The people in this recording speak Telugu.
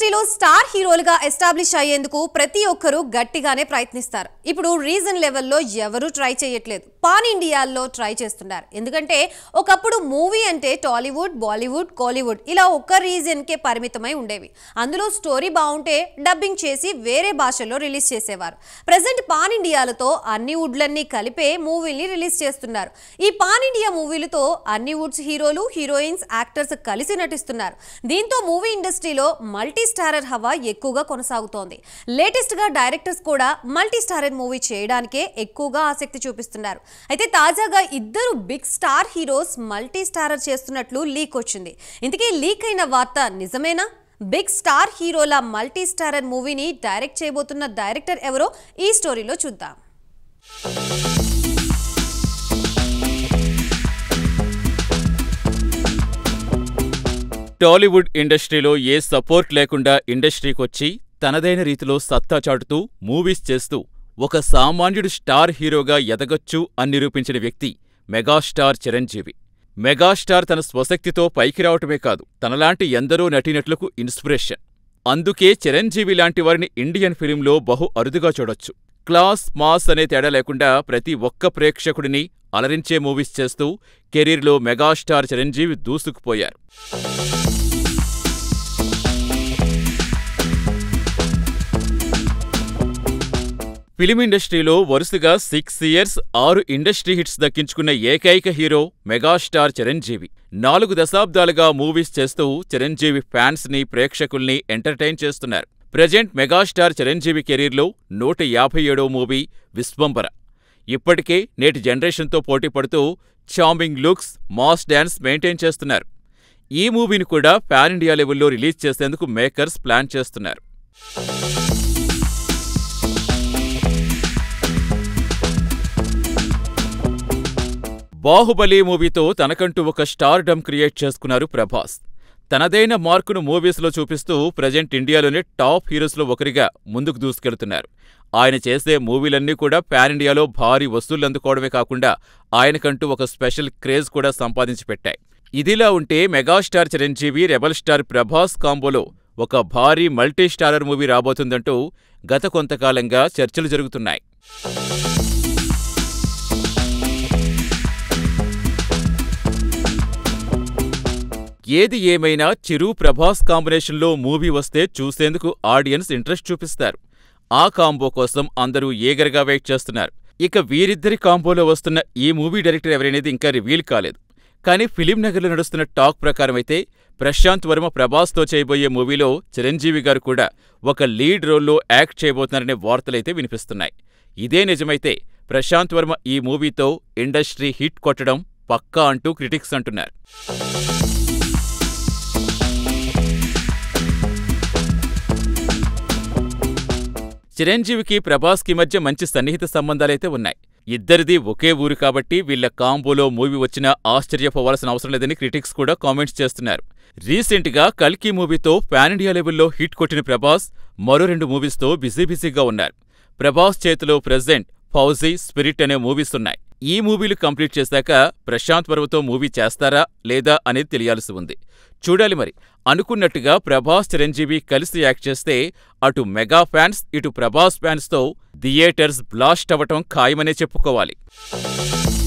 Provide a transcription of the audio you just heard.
ఇండస్ట్రీలో స్టార్ హీరోలుగా ఎస్టాబ్లిష్ అయ్యేందుకు ప్రతి ఒక్కరూ గట్టిగానే ప్రయత్నిస్తారు ఇప్పుడు రీజన్ లెవెల్లో ఎవరూ ట్రై చేయట్లేదు పాన్ ఇండియాల్లో ట్రై చేస్తున్నారు ఎందుకంటే ఒకప్పుడు మూవీ అంటే టాలీవుడ్ బాలీవుడ్ కోలీవుడ్ ఇలా ఒక్క రీజన్కే పరిమితమై ఉండేవి అందులో స్టోరీ బాగుంటే డబ్బింగ్ చేసి వేరే భాషలో రిలీజ్ చేసేవారు ప్రజెంట్ పాన్ ఇండియాలతో అన్ని వుడ్లన్నీ కలిపే మూవీని రిలీజ్ చేస్తున్నారు ఈ పాన్ ఇండియా మూవీలతో అన్ని వుడ్స్ హీరోలు హీరోయిన్స్ యాక్టర్స్ కలిసి నటిస్తున్నారు దీంతో మూవీ ఇండస్ట్రీలో మల్టీ స్టారర్ హవా ఎక్కువగా కొనసాగుతోంది లేటెస్ట్ గా డైరెక్టర్స్ కూడా మల్టీ స్టారర్ మూవీ చేయడానికే ఎక్కువగా ఆసక్తి చూపిస్తున్నారు అయితే తాజాగా ఇద్దరు big star heroes multi starrer చేస్తున్నట్లు లీక్ వచ్చింది ఇంతకీ లీక్ అయిన వార్త నిజమేనా బిగ్ స్టార్ హీరోల మల్టీ స్టారర్ మూవీని డైరెక్ట్ చేయబోతున్న డైరెక్టర్ ఎవరో ఈ స్టోరీలో చూద్దాం టాలీవుడ్ ఇండస్ట్రీలో ఏ సపోర్ట్ లేకుండా ఇండస్ట్రీకొచ్చి తనదైన రీతిలో సత్తా చాటుతూ మూవీస్ చేస్తూ ఒక సామాన్యుడు స్టార్ హీరోగా ఎదగొచ్చు అని నిరూపించిన వ్యక్తి మెగాస్టార్ చిరంజీవి మెగాస్టార్ తన స్వశక్తితో పైకి రావటమే కాదు తనలాంటి ఎందరో నటీనటులకు ఇన్స్పిరేషన్ అందుకే చిరంజీవి లాంటి వారిని ఇండియన్ ఫిలింలో బహు అరుదుగా చూడొచ్చు క్లాస్ మాస్ అనే తేడా లేకుండా ప్రతి ఒక్క ప్రేక్షకుడిని అలరించే మూవీస్ చేస్తూ కెరీర్లో మెగాస్టార్ చిరంజీవి దూసుకుపోయారు ఫిలిం ఇండస్ట్రీలో వరుసగా సిక్స్ ఇయర్స్ ఆరు ఇండస్ట్రీ హిట్స్ దక్కించుకున్న ఏకైక హీరో మెగాస్టార్ చిరంజీవి నాలుగు దశాబ్దాలుగా మూవీస్ చేస్తూ చిరంజీవి ఫ్యాన్స్ ని ప్రేక్షకుల్ని ఎంటర్టైన్ చేస్తున్నారు ప్రజెంట్ మెగాస్టార్ చిరంజీవి కెరీర్లో నూట యాభై ఏడో మూవీ విశ్వంబర ఇప్పటికే నేటి జనరేషన్తో పోటీ పడుతూ charming looks mass dance maintain చేస్తున్నారు ఈ మూవీని కూడా పాన్ ఇండియా లెవెల్లో రిలీజ్ చేసేందుకు మేకర్స్ ప్లాన్ చేస్తున్నారు బాహుబలి మూవీతో తనకంటూ ఒక స్టార్ డమ్ క్రియేట్ చేసుకున్నారు ప్రభాస్ తనదైన మార్కును మూవీస్లో చూపిస్తూ ప్రజెంట్ ఇండియాలోనే టాప్ హీరోస్లో ఒకరిగా ముందుకు దూసుకెళ్తున్నారు ఆయన చేసే మూవీలన్నీ కూడా పాన్ ఇండియాలో భారీ వసూళ్లు అందుకోవడమే కాకుండా ఆయనకంటూ ఒక స్పెషల్ క్రేజ్ కూడా సంపాదించి పెట్టాయి ఇదిలా ఉంటే megastar Chiranjeevi rebel star Prabhas కాంబోలో ఒక భారీ మల్టీ స్టారర్ మూవీ రాబోతుందంటూ గత కొంతకాలంగా చర్చలు జరుగుతున్నాయి ఏది ఏమైనా చిరు ప్రభాస్ కాంబినేషన్లో మూవీ వస్తే చూసేందుకు ఆడియన్స్ ఇంట్రెస్ట్ చూపిస్తారు ఆ కాంబో కోసం అందరూ ఏగరగా వెయిట్ చేస్తున్నారు ఇక వీరిద్దరి కాంబోలో వస్తున్న ఈ మూవీ డైరెక్టర్ ఎవరనేది ఇంకా రివీల్ కాలేదు కానీ ఫిలిం నగర్లో నడుస్తున్న టాక్ ప్రకారం అయితే ప్రశాంత్ వర్మ ప్రభాస్తో చేయబోయే మూవీలో చిరంజీవి గారు కూడా ఒక లీడ్ రోల్లో యాక్ట్ చేయబోతున్నారనే వార్తలైతే వినిపిస్తున్నాయి ఇదే నిజమైతే ప్రశాంత్ వర్మ ఈ మూవీతో ఇండస్ట్రీ హిట్ కొట్టడం పక్కా అంటూ క్రిటిక్స్ అంటున్నారు చిరంజీవికి ప్రభాస్కి మధ్య మంచి సన్నిహిత సంబంధాలైతే ఉన్నాయి ఇద్దరిది ఒకే ఊరు కాబట్టి వీళ్ల కాంబోలో మూవీ వచ్చినా ఆశ్చర్యపోవాల్సిన అవసరం లేదని క్రిటిక్స్ కూడా కామెంట్స్ చేస్తున్నారు రీసెంట్ గా కల్కి మూవీతో పాన్ ఇండియా లెవెల్లో హిట్ కొట్టిన ప్రభాస్ మరో రెండు మూవీస్తో బిజీ బిజీగా ఉన్నారు ప్రభాస్ చేతిలో ప్రెజెంట్ ఫౌజీ స్పిరిట్ అనే మూవీస్ ఉన్నాయి ఈ మూవీలు కంప్లీట్ చేశాక ప్రశాంత్ వర్మతో మూవీ చేస్తారా లేదా అనేది తెలియాల్సి ఉంది చూడాలి మరి అనుకున్నట్టుగా ప్రభాస్ చిరంజీవి కలిసి యాక్ట్ చేస్తే అటు మెగా ఫ్యాన్స్ ఇటు ప్రభాస్ ఫ్యాన్స్తో థియేటర్స్ బ్లాస్ట్ అవ్వటం ఖాయమనే చెప్పుకోవాలి